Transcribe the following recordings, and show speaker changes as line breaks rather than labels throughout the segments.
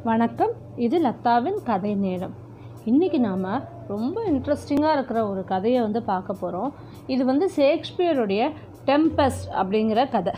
வணக்கம் இது லத்தாவின் கதை நேரம் இன்றைக்கி நாம் ரொம்ப இன்ட்ரெஸ்டிங்காக இருக்கிற ஒரு கதையை வந்து பார்க்க போகிறோம் இது வந்து ஷேக்ஸ்பியருடைய டெம்பஸ்ட் அப்படிங்கிற கதை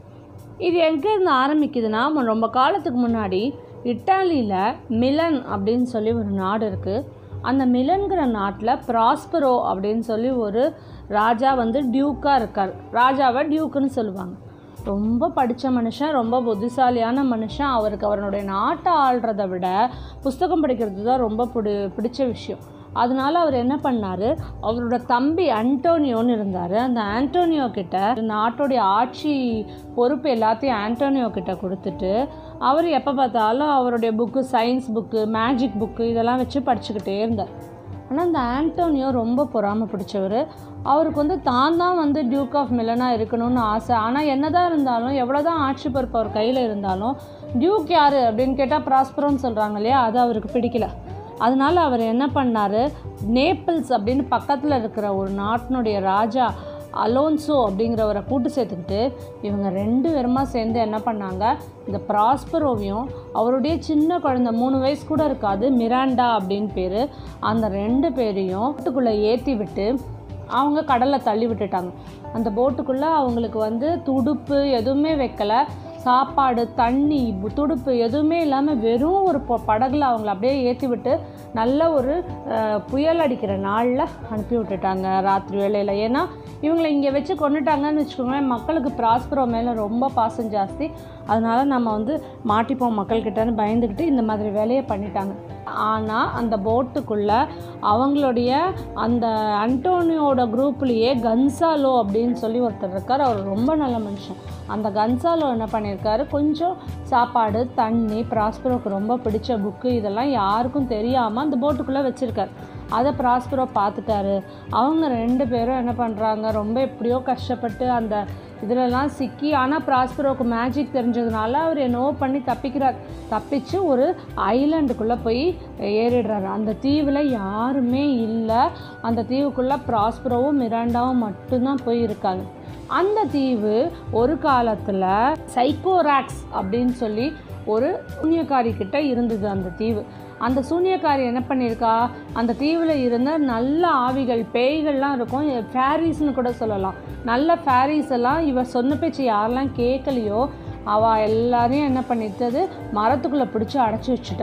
இது எங்கேருந்து ஆரம்பிக்குதுன்னா மு- ரொம்ப காலத்துக்கு முன்னாடி இட்டாலியில் மிலன் அப்படின்னு சொல்லி ஒரு நாடு இருக்குது அந்த மிலன்கிற நாட்டில் ப்ராஸ்பரோ அப்படின்னு சொல்லி ஒரு ராஜா வந்து டியூக்காக இருக்கார் ராஜாவை டியூக்குன்னு சொல்லுவாங்க ரொம்ப படித்த மனுஷன் ரொம்ப புத்திசாலியான மனுஷன் அவருக்கு அவருடைய நாட்டை ஆள்றதை விட புஸ்தகம் படிக்கிறது தான் ரொம்ப பிடி பிடிச்ச விஷயம் அதனால அவர் என்ன பண்ணார் அவரோட தம்பி ஆண்டோனியோன்னு இருந்தார் அந்த ஆண்டோனியோ கிட்ட நாட்டுடைய ஆட்சி பொறுப்பு எல்லாத்தையும் ஆண்டோனியோ கிட்ட கொடுத்துட்டு அவர் எப்போ பார்த்தாலும் அவருடைய book science book magic book இதெல்லாம் வச்சு படிச்சுக்கிட்டே இருந்தார் ஆனால் அந்த ஆண்டோனியோ ரொம்ப பொறாமை பிடிச்சவர் அவருக்கு வந்து தான் தான் வந்து டியூக் ஆஃப் மிலனாக இருக்கணும்னு ஆசை ஆனால் என்னதான் இருந்தாலும் எவ்வளோ தான் ஆட்சி பொறுப்பு அவர் கையில் இருந்தாலும் டியூக் யார் அப்படின்னு கேட்டால் ப்ராஸ்பரோன்னு சொல்கிறாங்க இல்லையா அது அவருக்கு பிடிக்கல அதனால அவர் என்ன பண்ணார் நேப்பிள்ஸ் அப்படின்னு பக்கத்தில் இருக்கிற ஒரு நாட்டினுடைய ராஜா அலோன்சோ அப்படிங்கிறவரை கூட்டு சேர்த்துக்கிட்டு இவங்க ரெண்டு பேருமா சேர்ந்து என்ன பண்ணாங்க இந்த ப்ராஸ்பரோவையும் அவருடைய சின்ன குழந்தை மூணு வயசு கூட இருக்காது மிராண்டா அப்படின்னு பேர் அந்த ரெண்டு பேரையும் வீட்டுக்குள்ளே ஏற்றி விட்டு அவங்க கடலில் தள்ளி விட்டுட்டாங்க அந்த போட்டுக்குள்ளே அவங்களுக்கு வந்து துடுப்பு எதுவுமே வைக்கல சாப்பாடு தண்ணி பு- துடுப்பு எதுவுமே இல்லாமல் வெறும் ஒரு பொ- படகுல அவங்கள அப்படியே ஏற்றி விட்டு நல்ல ஒரு அஹ், புயல் அடிக்கிற நாளில் அனுப்பி விட்டுட்டாங்க ராத்திரி வேளையில் ஏன்னா இவங்களை இங்கே வச்சு கொண்டுட்டாங்கன்னு வச்சுக்கோங்களேன் மக்களுக்கு ப்ராஸ்பரோ மேலே ரொம்ப பாசம் ஜாஸ்தி அதனால நம்ம வந்து மாட்டிப்போம் மக்கள்கிட்டன்னு பயந்துக்கிட்டு இந்த மாதிரி வேலையை பண்ணிட்டாங்க ஆனால் அந்த போட்டுக்குள்ளே அவங்களுடைய அந்த அன்டோனியோட குரூப்லேயே கன்சாலோ அப்படின்னு சொல்லி ஒருத்தர் இருக்கார் அவர் ரொம்ப நல்ல மனுஷன் அந்த கன்சாலோ என்ன பண்ணியிருக்காரு கொஞ்சம் சாப்பாடு தண்ணி ப்ராஸ்பரோக்கு ரொம்ப பிடிச்ச புக்கு இதெல்லாம் யாருக்கும் தெரியாமல் அந்த போட்டுக்குள்ளே வச்சுருக்காரு அதை ப்ராஸ்பரோ பார்த்துட்டாரு அவங்க ரெண்டு பேரும் என்ன பண்ணுறாங்க ரொம்ப எப்படியோ கஷ்டப்பட்டு அந்த இதிலெல்லாம் சிக்கி ஆனால் ப்ராஸ்பரோக்கு மேஜிக் தெரிஞ்சதுனால அவர் என்னவோ பண்ணி தப்பிக்கிறார் தப்பிச்சு ஒரு ஐலாண்டுக்குள்ளே போய் ஏறிடுறாரு அந்த தீவில் யாருமே இல்லை அந்த தீவுக்குள்ளே ப்ராஸ்பரோவும் மிராண்டாவும் மட்டும்தான் போய் இருக்காங்க அந்த தீவு ஒரு காலத்தில் சைக்கோராக்ஸ் அப்படின்னு சொல்லி ஒரு சூனியக்காரி கிட்ட இருந்தது அந்த தீவு அந்த சூனியக்காரி என்ன பண்ணியிருக்கா அந்த தீவில் இருந்த நல்ல ஆவிகள் பேய்கள்லாம் இருக்கும் ஃபேரிஸ்னு கூட சொல்லலாம் நல்ல ஃபேரிஸ் எல்லாம் இவ சொன்ன பேச்சு யாரெல்லாம் கேட்கலையோ அவள் எல்லாரையும் என்ன பண்ணிட்டது மரத்துக்குள்ளே பிடிச்சி அடைச்சி வச்சுட்டா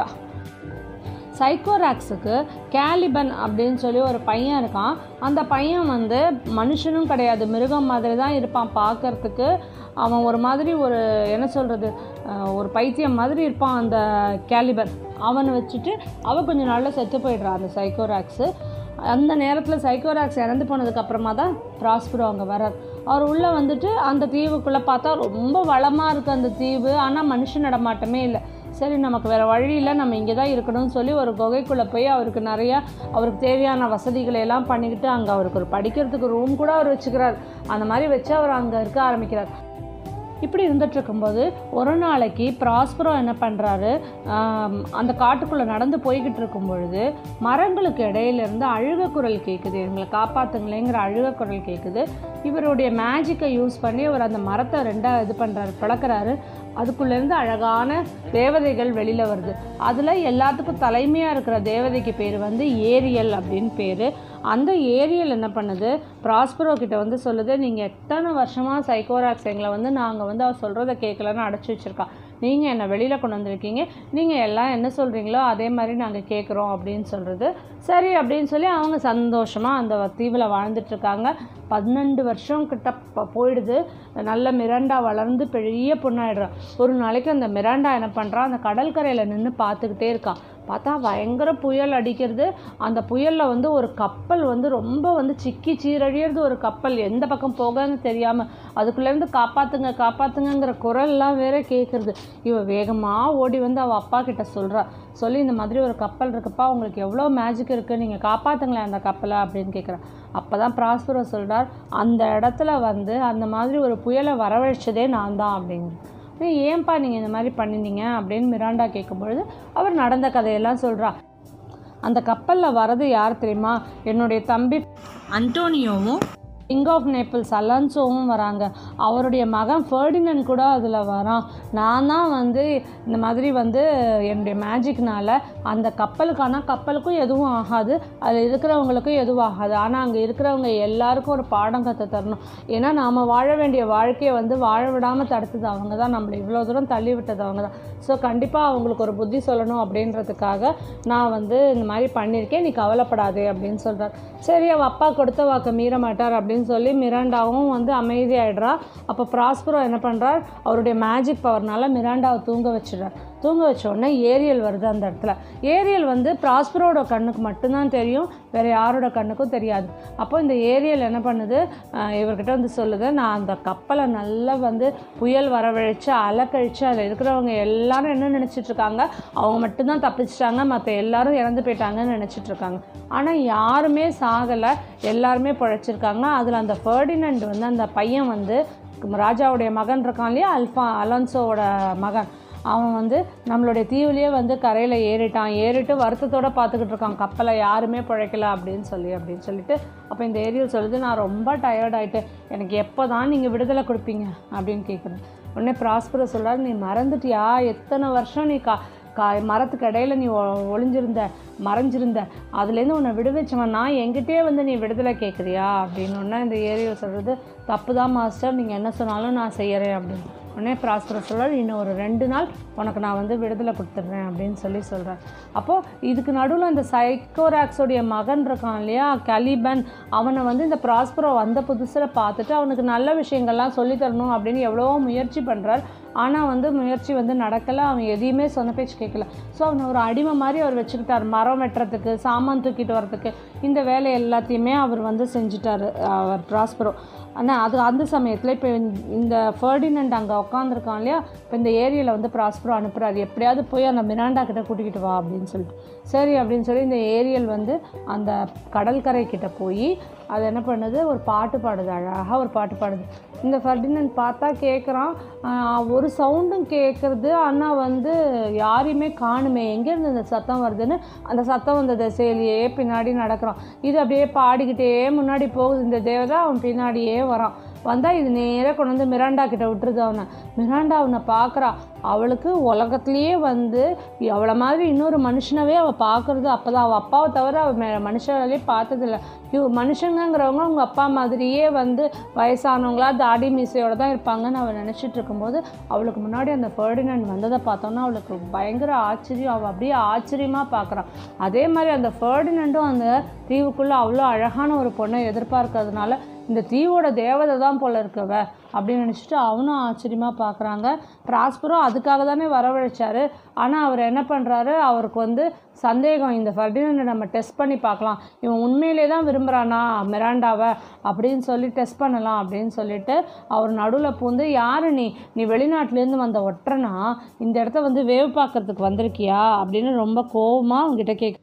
சைக்கோராக்ஸுக்கு கேலிபன் அப்படின்னு சொல்லி ஒரு பையன் இருக்கான் அந்த பையன் வந்து மனுஷனும் கிடையாது மிருகம் மாதிரி தான் இருப்பான் பார்க்கறதுக்கு அவன் ஒரு மாதிரி ஒரு என்ன சொல்கிறது ஒரு பைத்தியம் மாதிரி இருப்பான் அந்த கேலிபன் அவனை வச்சுட்டு அவன் கொஞ்சம் நாளில் செத்து போயிடுறான் அந்த சைக்கோராக்ஸு அந்த நேரத்தில் சைக்கோராக்ஸ் இறந்து போனதுக்கு அப்புறமா தான் ப்ராஸ்பரோ அங்கே வரார் அவர் உள்ளே வந்துட்டு அந்த தீவுக்குள்ளே பார்த்தா ரொம்ப வளமாக இருக்குது அந்த தீவு ஆனால் மனுஷ நடமாட்டமே இல்லை சரி நமக்கு வேறு வழி இல்லை நம்ம இங்கே தான் இருக்கணும்னு சொல்லி ஒரு குகைக்குள்ளே போய் அவருக்கு நிறையா அவருக்கு தேவையான வசதிகளை எல்லாம் பண்ணிக்கிட்டு அங்கே அவருக்கு ஒரு படிக்கிறதுக்கு ரூம் கூட அவர் வச்சுக்கிறார் அந்த மாதிரி வச்சு அவர் அங்கே இருக்க ஆரம்பிக்கிறார் இப்படி இருந்துட்டு இருக்கும்போது ஒரு நாளைக்கு ப்ராஸ்பரோ என்ன பண்ணுறாரு அந்த காட்டுக்குள்ளே நடந்து போய்கிட்டு இருக்கும் பொழுது மரங்களுக்கு இடையில இருந்து அழுக குரல் கேட்குது எங்களை காப்பாற்றுங்களேங்கிற அழுக குரல் கேட்குது இவருடைய மேஜிக்கை யூஸ் பண்ணி அவர் அந்த மரத்தை ரெண்டாக இது பண்ணுறாரு பிளக்குறாரு அதுக்குள்ளேருந்து அழகான தேவதைகள் வெளியில் வருது அதில் எல்லாத்துக்கும் தலைமையாக இருக்கிற தேவதைக்கு பேர் வந்து ஏரியல் அப்படின்னு பேர் அந்த ஏரியல் என்ன பண்ணுது ப்ராஸ்பரோ கிட்ட வந்து சொல்லுது நீங்கள் எத்தனை வருஷமாக சைக்கோராக்ஸ் எங்களை வந்து நாங்கள் வந்து அவர் சொல்கிறத கேட்கலன்னு அடைச்சி வச்சுருக்கா நீங்கள் என்னை வெளியில் கொண்டு வந்திருக்கீங்க நீங்கள் எல்லாம் என்ன சொல்கிறீங்களோ அதே மாதிரி நாங்கள் கேட்குறோம் அப்படின்னு சொல்கிறது சரி அப்படின்னு சொல்லி அவங்க சந்தோஷமாக அந்த தீவில் வாழ்ந்துட்டுருக்காங்க பன்னெண்டு வருஷம் கிட்ட ப- போயிடுது நல்ல மிராண்டா வளர்ந்து பெரிய பொண்ணாயிடுறான் ஒரு நாளைக்கு அந்த மிராண்டா என்ன பண்ணுறான் அந்த கடற்கரையில் நின்று பார்த்துக்கிட்டே இருக்கான் பார்த்தா பயங்கர புயல் அடிக்கிறது அந்த புயலில் வந்து ஒரு கப்பல் வந்து ரொம்ப வந்து சிக்கி சீரழியிறது ஒரு கப்பல் எந்த பக்கம் போகன்னு தெரியாமல் அதுக்குள்ளேருந்து காப்பாற்றுங்க காப்பாற்றுங்கங்கிற குரல்லாம் வேற கேட்குறது இவ வேகமாக ஓடி வந்து அவள் அப்பா கிட்ட சொல்கிறா சொல்லி இந்த மாதிரி ஒரு கப்பல் இருக்குப்பா உங்களுக்கு எவ்வளோ மேஜிக் இருக்குது நீங்கள் காப்பாற்றுங்களேன் அந்த கப்பலை அப்படின்னு கேட்குறா அப்போ தான் ப்ராஸ்பரோ சொல்கிறார் அந்த இடத்துல வந்து அந்த மாதிரி ஒரு புயலை வரவழைச்சதே நான் தான் அப்படிங்கிறது "நீ ஏன்பா நீங்கள் இந்த மாதிரி பண்ணினீங்க அப்படின்னு மிராண்டா கேட்கும்பொழுது அவர் நடந்த கதையெல்லாம் சொல்கிறா அந்த கப்பலில் வரது யார் தெரியுமா என்னுடைய தம்பி அன்டோனியோவும் கிங் ஆஃப் நேபிள்ஸ் அலன்சோவும் வராங்க அவருடைய மகன் ஃபர்டினன் கூட அதில் வரான் நான் தான் வந்து இந்த மாதிரி வந்து என்னுடைய மேஜிக்னால அந்த கப்பலுக்கான கப்பலுக்கும் எதுவும் ஆகாது அதில் இருக்கிறவங்களுக்கும் எதுவும் ஆகாது ஆனால் அங்கே இருக்கிறவங்க எல்லாருக்கும் ஒரு பாடம் கற்று தரணும் ஏன்னா நாம் வாழ வேண்டிய வாழ்க்கையை வந்து வாழ விடாமல் தடுத்தது அவங்க தான் நம்மளை இவ்வளோ தூரம் தள்ளி விட்டது அவங்க தான் ஸோ கண்டிப்பாக அவங்களுக்கு ஒரு புத்தி சொல்லணும் அப்படின்றதுக்காக நான் வந்து இந்த மாதிரி பண்ணியிருக்கேன் நீ கவலைப்படாதே அப்படின்னு சொல்கிறார் சரி அவள் அப்பா கொடுத்த வாக்கை மீற மாட்டார் அப்படின்னு சொல்லி மிராண்டாவும் வந்து அமைதியாயிடுறா அப்போ ப்ராஸ்பரோ என்ன பண்ணுறார் அவருடைய மேஜிக் பவர்னால மிராண்டாவை தூங்க வச்சிடுறார் தூங்க வச்ச உடனே ஏரியல் வருது அந்த இடத்துல ஏரியல் வந்து ப்ராஸ்பரோட கண்ணுக்கு மட்டும்தான் தெரியும் வேறு யாரோட கண்ணுக்கும் தெரியாது அப்போ இந்த ஏரியல் என்ன பண்ணுது அஹ் இவர்கிட்ட வந்து சொல்லுது நான் அந்த கப்பலை நல்லா வந்து புயல் வரவழைச்சு அலக்கழிச்சு அதில் இருக்கிறவங்க எல்லாரும் என்ன நினச்சிட்டு இருக்காங்க அவங்க மட்டும்தான் தப்பிச்சிட்டாங்க மற்ற எல்லாரும் இறந்து போயிட்டாங்கன்னு நினச்சிட்டு இருக்காங்க ஆனால் யாருமே சாகலை எல்லாருமே பிழைச்சிருக்காங்க அதில் அந்த ஃபர்டினண்ட் வந்து அந்த பையன் வந்து ராஜாவுடைய மகன் இருக்கான் இல்லையா அல்ஃபா அலன்சோவோட மகன் அவன் வந்து நம்மளுடைய தீவுலேயே வந்து கரையில் ஏறிட்டான் ஏறிட்டு வருத்தத்தோட பார்த்துக்கிட்டு இருக்கான் கப்பலை யாருமே பிழைக்கல அப்படின்னு சொல்லி அப்படின்னு சொல்லிட்டு அப்போ இந்த ஏரியல் சொல்லுது நான் ரொம்ப டயர்ட் ஆயிட்டேன் எனக்கு எப்போ தான் நீங்கள் விடுதலை கொடுப்பீங்க அப்படின்னு கேட்குறேன் உடனே ப்ராஸ்பர சொல்கிறார் நீ மறந்துட்டியா எத்தனை வருஷம் நீ கா கா மரத்துக்கு இடையில நீ ஒ- ஒளிஞ்சிருந்த மறைஞ்சிருந்த அதுலேருந்து உன்னை விடுவிச்சவன் நான் என்கிட்டயே வந்து நீ விடுதலை கேட்குறியா அப்படின்னு உடனே இந்த ஏரியல் சொல்கிறது தப்பு தான் மாஸ்டர் நீங்கள் என்ன சொன்னாலும் நான் செய்யறேன் அப்படின்னு உடனே ப்ராஸ்பர சொல்கிறார் இன்னும் ஒரு ரெண்டு நாள் உனக்கு நான் வந்து விடுதலை கொடுத்துட்றேன் அப்படின்னு சொல்லி சொல்கிறார் அப்போது இதுக்கு நடுவில் இந்த சைக்கோராக்ஸோடைய மகன் இருக்கான் இல்லையா கலிபன் அவனை வந்து இந்த ப்ராஸ்பரோ வந்த புதுசில் பார்த்துட்டு அவனுக்கு நல்ல விஷயங்கள்லாம் சொல்லித் தரணும் அப்படின்னு எவ்வளவோ முயற்சி பண்ணுறார் ஆனால் வந்து முயற்சி வந்து நடக்கலை அவன் எதையுமே சொன்ன பேச்சு கேட்கல ஸோ அவனை ஒரு அடிமை மாதிரி அவர் வச்சுக்கிட்டார் மரம் வெட்டுறதுக்கு சாமான் தூக்கிட்டு வரதுக்கு இந்த வேலை எல்லாத்தையுமே அவர் வந்து செஞ்சுட்டாரு அவர் ப்ராஸ்பரோ ஆனால் அது அந்த சமயத்தில் இப்போ இந்த ஃபர்டினண்ட் அங்கே உட்காந்துருக்கான் இல்லையா இப்போ இந்த ஏரியாவில் வந்து ப்ராஸ்பரோ அனுப்புகிறாரு எப்படியாவது போய் அந்த மிராண்டா கிட்ட கூட்டிகிட்டு வா அப்படின்னு சொல்லிட்டு சரி அப்படின்னு சொல்லி இந்த ஏரியல் வந்து அந்த கடற்கரை கிட்ட போய் அது என்ன பண்ணுது ஒரு பாட்டு பாடுது அழகாக ஒரு பாட்டு பாடுது இந்த ஃபர்டினண்ட் பார்த்தா கேட்குறான் ஒரு சவுண்டும் கேட்குறது ஆனால் வந்து யாரையுமே காணுமே எங்கேருந்து இந்த சத்தம் வருதுன்னு அந்த சத்தம் வந்த திசையிலேயே பின்னாடி நடக்கிறான் இது அப்படியே பாடிக்கிட்டே முன்னாடி போகுது இந்த தேவதை அவன் பின்னாடியே வரான் வந்தால் இது நேராக கொண்டு வந்து மிராண்டா கிட்ட விட்டுருது அவனை மிராண்டா அவனை பார்க்குறா அவளுக்கு உலகத்துலேயே வந்து அவளை மாதிரி இன்னொரு மனுஷனவே அவள் பார்க்குறது அப்போ தான் அவள் அப்பாவை தவிர அவள் மே மனுஷனாலே பார்த்ததில்ல ஐயோ மனுஷங்கங்கிறவங்க அவங்க அப்பா மாதிரியே வந்து வயசானவங்களா தாடி மீசையோட தான் இருப்பாங்கன்னு அவள் நினச்சிட்டு இருக்கும்போது அவளுக்கு முன்னாடி அந்த ஃபர்டினண்ட் வந்ததை பார்த்தோன்னா அவளுக்கு பயங்கர ஆச்சரியம் அவள் அப்படியே ஆச்சரியமாக பார்க்குறான் அதே மாதிரி அந்த ஃபர்டினண்டும் அந்த தீவுக்குள்ளே அவ்வளோ அழகான ஒரு பொண்ணை எதிர்பார்க்கறதுனால இந்த தீவோட தேவதை தான் போல இருக்கவ அப்படின்னு நினச்சிட்டு அவனும் ஆச்சரியமாக பார்க்குறாங்க ப்ராஸ்பரும் அதுக்காக தானே வரவழைச்சாரு ஆனால் அவர் என்ன பண்ணுறாரு அவருக்கு வந்து சந்தேகம் இந்த ஃபர்டினண்டை நம்ம டெஸ்ட் பண்ணி பார்க்கலாம் இவன் உண்மையிலே தான் விரும்புகிறானா மிராண்டாவை அப்படின்னு சொல்லி டெஸ்ட் பண்ணலாம் அப்படின்னு சொல்லிட்டு அவர் நடுவில் பூந்து யார் நீ நீ வெளிநாட்டிலேருந்து வந்த ஒற்றனா இந்த இடத்த வந்து வேவு பார்க்கறதுக்கு வந்திருக்கியா அப்படின்னு ரொம்ப கோவமாக அவங்ககிட்ட கேட்க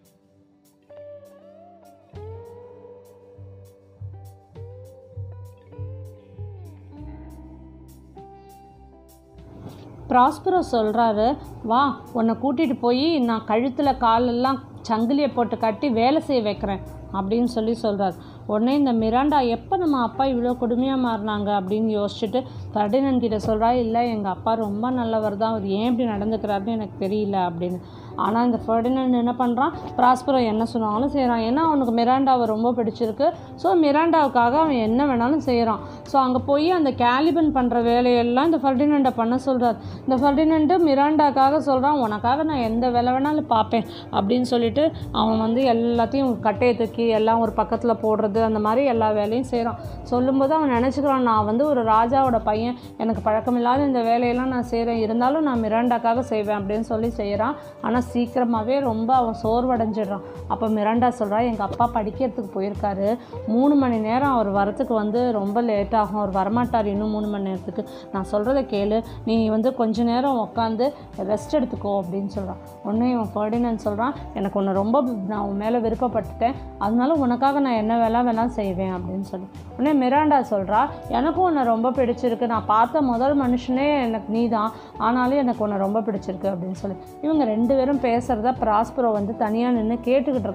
ப்ராஸ்பரோ சொல்கிறாரு வா உன்னை கூட்டிகிட்டு போய் நான் கழுத்தில் காலெல்லாம் சங்கிலியை போட்டு கட்டி வேலை செய்ய வைக்கிறேன் அப்படின்னு சொல்லி சொல்கிறார் உடனே இந்த மிராண்டா எப்போ நம்ம அப்பா இவ்வளோ கொடுமையாக மாறினாங்க அப்படின்னு யோசிச்சுட்டு ஃபர்டினன் கிட்ட சொல்கிறா இல்லை எங்கள் அப்பா ரொம்ப நல்லவர் தான் அவர் ஏன் இப்படி நடந்துக்கிறாருன்னு எனக்கு தெரியல அப்படின்னு ஆனால் இந்த ஃபர்டினன் என்ன பண்ணுறான் ப்ராஸ்பரோ என்ன சொன்னாலும் செய்கிறான் ஏன்னா அவனுக்கு மிராண்டாவை ரொம்ப பிடிச்சிருக்கு ஸோ மிராண்டாவுக்காக அவன் என்ன வேணாலும் செய்கிறான் ஸோ அங்கே போய் அந்த கேலிபன் பண்ணுற வேலையெல்லாம் இந்த ஃபர்டினண்டை பண்ண சொல்கிறார் இந்த ஃபர்டினண்டு மிராண்டாக்காக சொல்கிறான் உனக்காக நான் எந்த வேலை வேணாலும் பார்ப்பேன் அப்படின்னு சொல்லிட்டு அவன் வந்து எல்லாத்தையும் கட்டையை தூக்கி எல்லாம் ஒரு பக்கத்தில் போடுறது அந்த மாதிரி எல்லா வேலையும் செய்கிறான் சொல்லும்போது அவன் நினச்சிக்கிறான் நான் வந்து ஒரு ராஜாவோட பையன் எனக்கு பழக்கமில்லாத இந்த வேலையெல்லாம் நான் செய்கிறேன் இருந்தாலும் நான் மிராண்டாக்காக செய்வேன் அப்படின்னு சொல்லி செய்கிறான் ஆனால் சீக்கிரமாகவே ரொம்ப அவன் சோர்வடைஞ்சிடுறான் அப்போ மிராண்டா சொல்கிறா எங்கள் அப்பா படிக்கிறதுக்கு போயிருக்காரு மூணு மணி நேரம் அவர் வரத்துக்கு வந்து ரொம்ப லேட் ஆகும் அவர் வரமாட்டார் இன்னும் மூணு மணி நேரத்துக்கு நான் சொல்கிறத கேளு நீ வந்து கொஞ்ச நேரம் உட்காந்து ரெஸ்ட் எடுத்துக்கோ அப்படின்னு சொல்கிறான் உடனே இவன் ஃபர்டினன் சொல்கிறான் எனக்கு உன்னை ரொம்ப நான் உன் மேலே விருப்பப்பட்டுட்டேன் அதனால உனக்காக நான் என்ன வேலை வேணாலும் செய்வேன் அப்படின்னு சொல்லி உடனே மிராண்டா சொல்கிறா எனக்கும் உன்னை ரொம்ப பிடிச்சிருக்கு நான் பார்த்த முதல் மனுஷனே எனக்கு நீ தான் ஆனாலும் எனக்கு உன்னை ரொம்ப பிடிச்சிருக்கு அப்படின்னு சொல்லி இவங்க ரெண்டு பேரும் பேசுகிறத ப்ராஸ்பரோ வந்து தனியாக நின்று கேட்டுக்கிட்டு இருக்கார்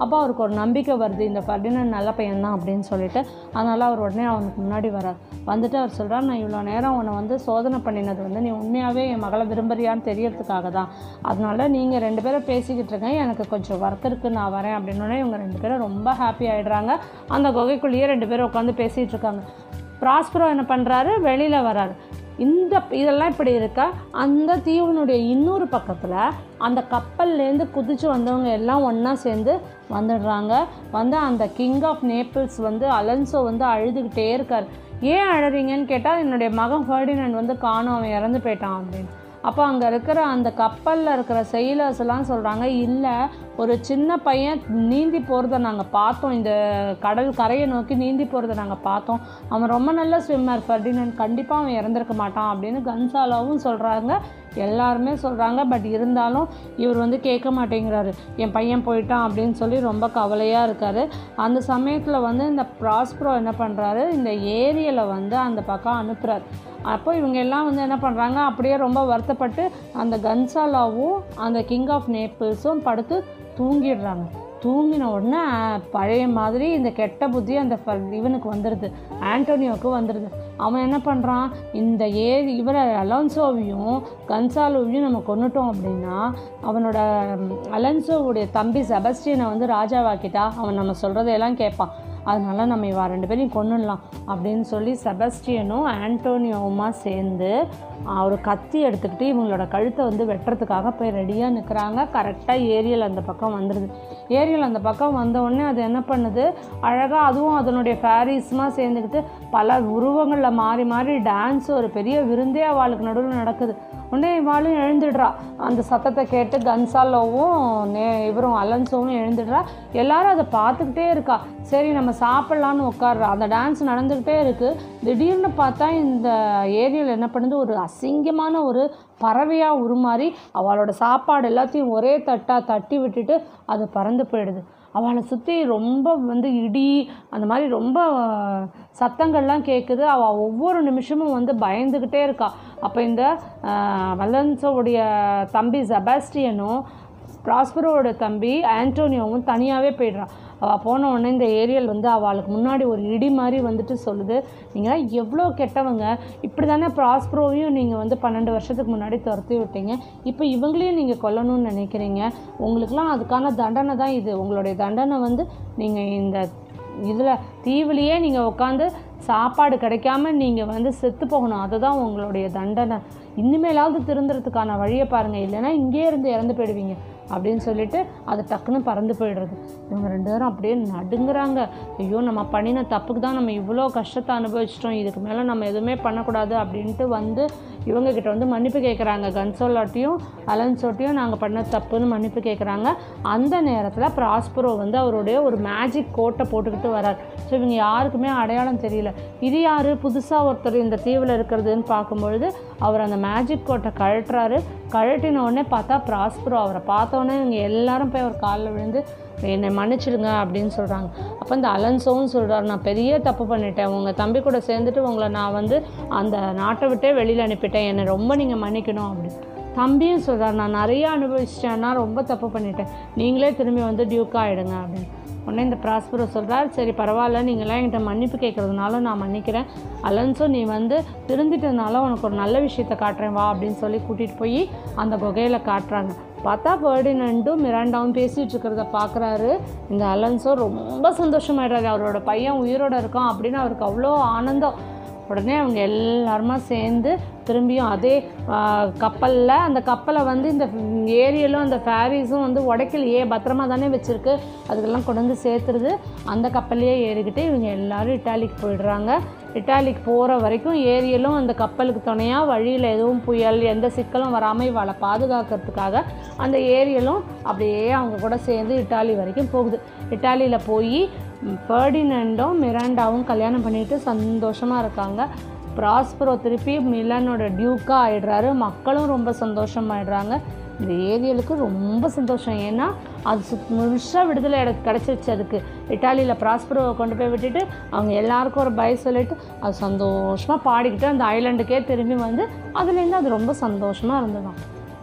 அப்போ அவருக்கு ஒரு நம்பிக்கை வருது இந்த ஃபர்டினன் நல்ல பையன் தான் அப்படின்னு சொல்லிட்டு அதனால் அவர் உடனே அவனுக்கு முன்னாடி வரார் வந்துட்டு அவர் சொல்கிறார் நான் இவ்வளோ நேரம் உன்னை வந்து சோதனை பண்ணினது வந்து நீ உண்மையாகவே என் மகளை விரும்புறியான்னு தெரியறதுக்காக தான் அதனால நீங்கள் ரெண்டு பேரும் பேசிக்கிட்டு இருங்க எனக்கு கொஞ்சம் ஒர்க் இருக்குது நான் வரேன் அப்படின்னோடனே இவங்க ரெண்டு பேரும் ரொம்ப ஹாப்பி ஆகிடுறாங்க அந்த குகைக்குள்ளேயே ரெண்டு பேரும் உட்காந்து பேசிகிட்டு இருக்காங்க ப்ராஸ்பரோ என்ன பண்ணுறாரு வெளியில் வராரு இந்த இதெல்லாம் இப்படி இருக்கா அந்த தீவினுடைய இன்னொரு பக்கத்தில் அந்த கப்பல்லேருந்து குதிச்சு வந்தவங்க எல்லாம் ஒன்றா சேர்ந்து வந்துடுறாங்க வந்து அந்த கிங் ஆஃப் நேப்பிள்ஸ் வந்து அலன்சோ வந்து அழுதுகிட்டே இருக்கார் ஏன் அழறீங்கன்னு கேட்டால் என்னுடைய மகன் ஃபர்டினண்ட் வந்து காணும் அவன் இறந்து போயிட்டான் அப்படின்னு அப்போ அங்கே இருக்கிற அந்த கப்பலில் இருக்கிற செயிலர்ஸ் எல்லாம் சொல்கிறாங்க இல்லை ஒரு சின்ன பையன் நீந்தி போகிறத நாங்கள் பார்த்தோம் இந்த கடல் கரையை நோக்கி நீந்தி போகிறத நாங்கள் பார்த்தோம் அவன் ரொம்ப நல்ல ஸ்விம்மர் ஃபர்டினன் கண்டிப்பாக அவன் இறந்துருக்க மாட்டான் அப்படின்னு கன்சாலாவும் சொல்கிறாங்க எல்லாருமே சொல்கிறாங்க பட் இருந்தாலும் இவர் வந்து கேட்க மாட்டேங்கிறாரு என் பையன் போயிட்டான் அப்படின்னு சொல்லி ரொம்ப கவலையாக இருக்கார் அந்த சமயத்தில் வந்து இந்த ப்ராஸ்ப்ரோ என்ன பண்ணுறாரு இந்த ஏரியலை வந்து அந்த பக்கம் அனுப்புகிறார் அப்போ இவங்க எல்லாம் வந்து என்ன பண்ணுறாங்க அப்படியே ரொம்ப வருத்தப்பட்டு அந்த கன்சாலாவும் அந்த கிங் ஆஃப் நேப்பிள்ஸும் படுத்து தூங்கிடுறாங்க தூங்கின உடனே அஹ், பழைய மாதிரி இந்த கெட்ட புத்தி அந்த ஃப- இவனுக்கு வந்துடுது ஆண்டோனியோவுக்கு வந்துடுது அவன் என்ன பண்ணுறான் இந்த ஏ இவரை அலோன்சோவையும் கன்சாலோவையும் நம்ம கொண்டுட்டோம் அப்படின்னா அவனோட ம், அலன்சோவுடைய தம்பி செபஸ்டியனை வந்து ராஜாவாக்கிட்டா அவன் நம்ம சொல்கிறதையெல்லாம் கேட்பான் அதனால நம்ம இவ ரெண்டு பேரையும் கொன்னுடலாம் அப்படின்னு சொல்லி செபஸ்டியனும் ஆண்டோனியோவுமா சேர்ந்து ஆஹ், ஒரு கத்தி எடுத்துக்கிட்டு இவங்களோட கழுத்தை வந்து வெட்டுறதுக்காக போய் ரெடியாக நிற்கிறாங்க கரெக்டாக ஏரியல் அந்த பக்கம் வந்துடுது ஏரியல் அந்த பக்கம் வந்த உடனே அது என்ன பண்ணுது அழகாக அதுவும் அதனுடைய ஃபேரிஸ்மாக சேர்ந்துக்கிட்டு பல உருவங்களில் மாறி மாறி டான்ஸ் ஒரு பெரிய விருந்தே அவளுக்கு நடுவில் நடக்குது உடனே இவாளும் எழுந்துடுறா அந்த சத்தத்தை கேட்டு கன்சாலோவும் நே இவரும் அலன்சோவும் எழுந்துடுறா எல்லாரும் அதை பார்த்துக்கிட்டே இருக்கா சரி நம்ம சாப்பிட்லான்னு உட்கார்றா அந்த டான்ஸ் நடந்துக்கிட்டே இருக்குது திடீர்னு பார்த்தா இந்த ஏரியாவில் என்ன பண்ணுது ஒரு அசிங்கமான ஒரு பறவையாக உருமாறி அவளோட சாப்பாடு எல்லாத்தையும் ஒரே தட்டாக தட்டி விட்டுட்டு அது பறந்து போயிடுது அவளை சுற்றி ரொம்ப வந்து இடி அந்த மாதிரி ரொம்ப அஹ், சத்தங்கள்லாம் கேட்குது அவள் ஒவ்வொரு நிமிஷமும் வந்து பயந்துக்கிட்டே இருக்கா அப்போ இந்த அஹ், வல்லன்சோவுடைய தம்பி செபாஸ்டியனும் ப்ராஸ்பரோட தம்பி ஆண்டோனியோவும் தனியாகவே போயிடுறான் அவள் போன உடனே இந்த ஏரியல் வந்து அவளுக்கு முன்னாடி ஒரு இடி மாதிரி வந்துட்டு சொல்லுது நீங்கள் எவ்வளோ கெட்டவங்க இப்படி தானே ப்ராஸ்பரோவையும் நீங்கள் வந்து பன்னெண்டு வருஷத்துக்கு முன்னாடி துரத்தி விட்டீங்க இப்போ இவங்களையும் நீங்கள் கொல்லணும்னு நினைக்கிறீங்க உங்களுக்குலாம் அதுக்கான தண்டனை தான் இது உங்களுடைய தண்டனை வந்து நீங்கள் இந்த இதில் தீவுலையே நீங்கள் உட்காந்து சாப்பாடு கிடைக்காம நீங்கள் வந்து செத்து போகணும் அதுதான் உங்களுடைய தண்டனை இனிமேலாவது திருந்துறதுக்கான வழியை பாருங்கள் இல்லைன்னா இங்கேயே இருந்து இறந்து போயிடுவீங்க அப்படின்னு சொல்லிட்டு அது டக்குன்னு பறந்து போயிடுறது இவங்க ரெண்டு பேரும் அப்படியே நடுங்குறாங்க ஐயோ நம்ம பண்ணின தப்புக்கு தான் நம்ம இவ்வளோ கஷ்டத்தை அனுபவிச்சிட்டோம் இதுக்கு மேலே நம்ம எதுவுமே பண்ணக்கூடாது அப்படின்ட்டு வந்து இவங்க கிட்ட வந்து மன்னிப்பு கேட்குறாங்க கன்சோலாட்டியும் அலன்சோட்டையும் நாங்கள் பண்ண தப்புன்னு மன்னிப்பு கேட்குறாங்க அந்த நேரத்தில் ப்ராஸ்பரோ வந்து அவருடைய ஒரு மேஜிக் கோட்டை போட்டுக்கிட்டு வரார் ஸோ இவங்க யாருக்குமே அடையாளம் தெரியல இது யார் புதுசாக ஒருத்தர் இந்த தீவில் இருக்கிறதுன்னு பார்க்கும்பொழுது அவர் அந்த மேஜிக் கோட்டை கழட்டுறாரு கழட்டின உடனே பார்த்தா ப்ராஸ்பரோ அவரை பார்த்தோன்னே இவங்க எல்லாரும் போய் அவர் காலில் விழுந்து என்னை மன்னிச்சிடுங்க அப்படின்னு சொல்கிறாங்க அப்போ இந்த அலன்சோவும் சொல்கிறார் நான் பெரிய தப்பு பண்ணிட்டேன் உங்கள் தம்பி கூட சேர்ந்துட்டு உங்களை நான் வந்து அந்த நாட்டை விட்டே வெளியில் அனுப்பிட்டேன் என்னை ரொம்ப நீங்கள் மன்னிக்கணும் அப்படின்னு தம்பியும் சொல்கிறார் நான் நிறைய அனுபவிச்சிட்டேன்னா ரொம்ப தப்பு பண்ணிட்டேன் நீங்களே திரும்பி வந்து டியூக்காக ஆகிடுங்க அப்படின்னு உடனே இந்த ப்ராஸ்பரோ சொல்கிறார் சரி பரவாயில்ல நீங்களாம் என்கிட்ட மன்னிப்பு கேட்குறதுனால நான் மன்னிக்கிறேன் அலன்சோ நீ வந்து திருந்திட்டதுனால உனக்கு ஒரு நல்ல விஷயத்தை காட்டுறேன் வா அப்படின்னு சொல்லி கூட்டிகிட்டு போய் அந்த குகையில் காட்டுறாங்க பார்த்தா ஃபர்டினண்டும் மிராண்டாவும் பேசிகிட்டு இருக்கிறத பார்க்குறாரு இந்த அலன்சோ ரொம்ப சந்தோஷமாயிடுறாரு அவரோட பையன் உயிரோட இருக்கான் அப்படின்னு அவருக்கு அவ்வளோ ஆனந்தம் உடனே அவங்க எல்லாருமா சேர்ந்து திரும்பியும் அதே கப்பலில் அந்த கப்பலை வந்து இந்த ஏரியலும் அந்த ஃபேரிஸும் வந்து உடைக்கலையே பத்திரமா தானே வச்சுருக்கு அதுக்கெல்லாம் கொண்டு வந்து சேர்த்துருது அந்த கப்பல்லையே ஏறிக்கிட்டு இவங்க எல்லாரும் இட்டாலிக்கு போயிடுறாங்க இட்டாலிக்கு போகிற வரைக்கும் ஏரியலும் அந்த கப்பலுக்கு துணையாக வழியில் எதுவும் புயல் எந்த சிக்கலும் வராமல் இவளை பாதுகாக்கிறதுக்காக அந்த ஏரியலும் அப்படியே அவங்க கூட சேர்ந்து இட்டாலி வரைக்கும் போகுது இட்டாலியில் போய் ஃபர்டினண்டும் மிராண்டாவும் கல்யாணம் பண்ணிட்டு சந்தோஷமாக இருக்காங்க ப்ராஸ்பரோ திருப்பி மிலனோட டியூக்காக ஆயிடுறாரு மக்களும் ரொம்ப சந்தோஷமாயிடுறாங்க இந்த ஏரியலுக்கு ரொம்ப சந்தோஷம் ஏன்னா அது சுத் முழுசாக விடுதலை எனக்கு கிடச்சிருச்சு அதுக்கு இட்டாலியில் ப்ராஸ்பரோவை கொண்டு போய் விட்டுட்டு அவங்க எல்லாருக்கும் ஒரு பய சொல்லிட்டு அது சந்தோஷமாக பாடிக்கிட்டு அந்த ஐலாண்டுக்கே திரும்பி வந்து அதுலேருந்து அது ரொம்ப சந்தோஷமாக இருந்ததாம்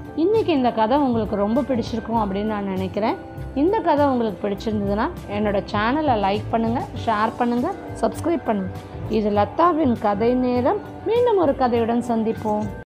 இன்றைக்கி இந்த கதை உங்களுக்கு ரொம்ப பிடிச்சிருக்கும் அப்படின்னு நான் நினைக்கிறேன் இந்த கதை உங்களுக்கு பிடிச்சிருந்ததுன்னா என்னோடய சேனலை லைக் பண்ணுங்கள் ஷேர் பண்ணுங்கள் சப்ஸ்கிரைப் பண்ணுங்கள் இது லதாவின் கதை நேரம் மீண்டும் ஒரு கதையுடன் சந்திப்போம்